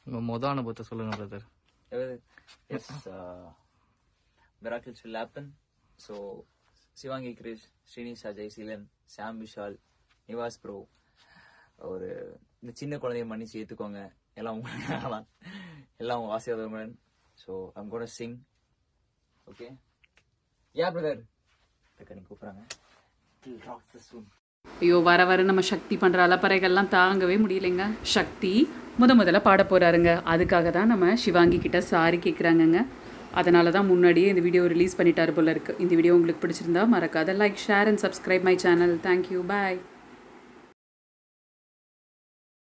உங்கள் மொதல் அனுபவத்தை சொல்லுங்க brother yes miracles will happen so Shivangi Krish Srinish Ajay Seelan Sam Vishal Nivas bro ஒரு இந்த சின்ன குழந்தைய மன்னிச்சு ஏற்றுக்கோங்க எல்லாம் உங்க எல்லாம் உங்க ஆசீர்வாதமுடன் ஸோ ஐம் கோட சிங் ஓகே யா பிரதர் நீ கூப்பிட்றாங்க சூன் ஐயோ வர வர நம்ம சக்தி பண்ணுற அலப்பறைகள்லாம் தாங்கவே முடியலைங்க சக்தி முத முதல்ல பாட போகிறாருங்க அதுக்காக தான் நம்ம சிவாங்கி கிட்ட சாரி கேட்குறாங்கங்க அதனால தான் முன்னாடியே இந்த வீடியோ ரிலீஸ் பண்ணிட்டாரு போல இருக்கு இந்த வீடியோ உங்களுக்கு பிடிச்சிருந்தா மறக்காத like share and subscribe my channel thank you bye